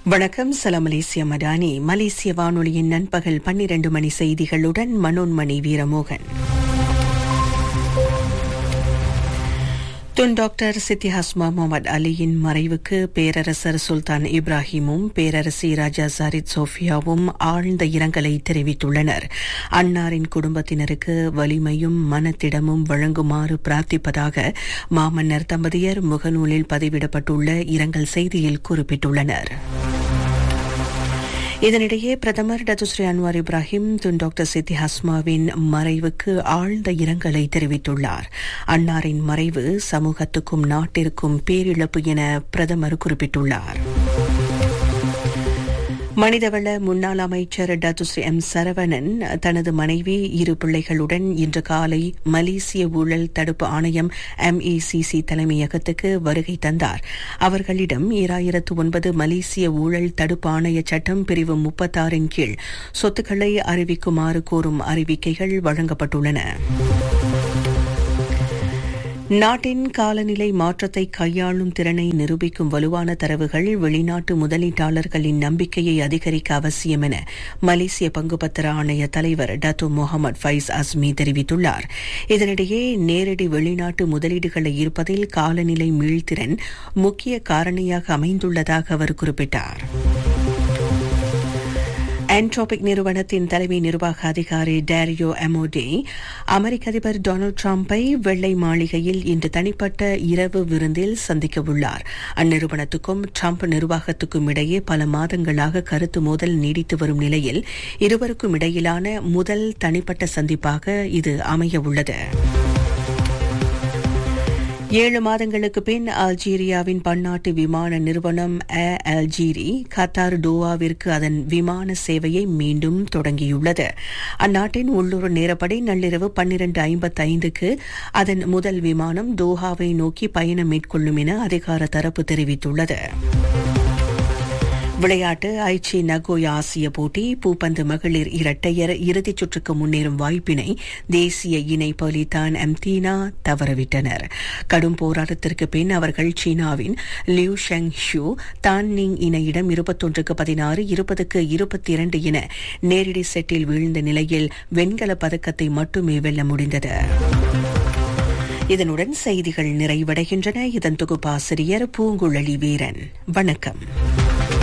வணக்கம் சலாம் மலேசிய மடானி மலேசிய வானொலியின் நண்பகல் பன்னிரண்டு மணி செய்திகளுடன் மனோன்மணி வீரமோகன் துன் டாக்டர் சித்தி ஹஸ்மா முகமது அலியின் மறைவுக்கு பேரரசர் சுல்தான் இப்ராஹிமும் பேரரசி ராஜா சாரித் சோஃபியாவும் ஆழ்ந்த இரங்கலை தெரிவித்துள்ளனர் அன்னாரின் குடும்பத்தினருக்கு வலிமையும் மனத்திடமும் வழங்குமாறு பிரார்த்திப்பதாக மாமன்னர் தம்பதியர் முகநூலில் பதிவிடப்பட்டுள்ள இரங்கல் செய்தியில் குறிப்பிட்டுள்ளனர் இதனிடையே பிரதமர் Datuk Seri Anwar Ibrahim Tun doctor Siti ஹஸ்மாவின் மறைவுக்கு ஆழ்ந்த இரங்கலை தெரிவித்துள்ளார் அன்னாரின் மறைவு சமூகத்துக்கும் நாட்டிற்கும் பேரிழப்பு என பிரதமர் குறிப்பிட்டுள்ளார் மனிதவள முன்னாள் அமைச்சர் டத்துஸ்ரீ எம் சரவணன் தனது மனைவி இரு பிள்ளைகளுடன் இன்று காலை மலேசிய ஊழல் தடுப்பு ஆணையம் எம்இசிசி தலைமையகத்துக்கு வருகை தந்தார் அவர்களிடம் ஈராயிரத்து ஒன்பது மலேசிய ஊழல் தடுப்பு ஆணைய சட்டம் பிரிவு முப்பத்தாறின் கீழ் சொத்துக்களை அறிவிக்குமாறு கோரும் அறிவிக்கைகள் வழங்கப்பட்டுள்ளன நாட்டின் காலநிலை மாற்றத்தை கையாளும் திறனை நிரூபிக்கும் வலுவான தரவுகள் வெளிநாட்டு முதலீட்டாளர்களின் நம்பிக்கையை அதிகரிக்க அவசியம் என மலேசிய பங்குபத்திர ஆணைய தலைவர் டத்து முகமது ஃபைஸ் அஸ்மி தெரிவித்துள்ளார் இதனிடையே நேரடி வெளிநாட்டு முதலீடுகளை ஈர்ப்பதில் காலநிலை மீள்திறன் முக்கிய காரணியாக அமைந்துள்ளதாக அவர் குறிப்பிட்டார் ஆன்ட்ரோபிக் நிறுவனத்தின் தலைமை நிர்வாக அதிகாரி டேரியோ எமோடே அமெரிக்க அதிபர் டொனால்டு டிரம்பை வெள்ளை மாளிகையில் இன்று தனிப்பட்ட இரவு விருந்தில் சந்திக்க உள்ளார் அந்நிறுவனத்துக்கும் டிரம்ப் நிர்வாகத்துக்கும் இடையே பல மாதங்களாக கருத்து மோதல் நீடித்து வரும் நிலையில் இருவருக்கும் இடையிலான முதல் தனிப்பட்ட சந்திப்பாக இது அமைய உள்ளது ஏழு மாதங்களுக்கு பின் அல்ஜீரியாவின் பன்னாட்டு விமான நிறுவனம் ஏ அல்ஜீரி கத்தார் டோவாவிற்கு அதன் விமான சேவையை மீண்டும் தொடங்கியுள்ளது அந்நாட்டின் உள்ளூர் நேரப்படி நள்ளிரவு பன்னிரண்டு ஐம்பத்தைந்துக்கு அதன் முதல் விமானம் தோஹாவை நோக்கி பயணம் மேற்கொள்ளும் என அதிகார தரப்பு தெரிவித்துள்ளது விளையாட்டு ஐச்சி நகோயா ஆசிய போட்டி பூப்பந்து மகளிர் இரட்டையர் இறுதிச் சுற்றுக்கு முன்னேறும் வாய்ப்பினை தேசிய இணை பலிதான் எம்தீனா தவறவிட்டனர் கடும் போராட்டத்திற்கு பின் அவர்கள் சீனாவின் லியூ ஷெங் ஷூ தான் நிங் இணையிடம் இருபத்தொன்றுக்கு பதினாறு இருபதுக்கு இருபத்தி இரண்டு என நேரடி செட்டில் வீழ்ந்த நிலையில் வெண்கல பதக்கத்தை மட்டுமே வெல்ல முடிந்தது இதனுடன் செய்திகள் நிறைவடைகின்றன இதன் தொகுப்பாசிரியர் பூங்குழலி வீரன் வணக்கம்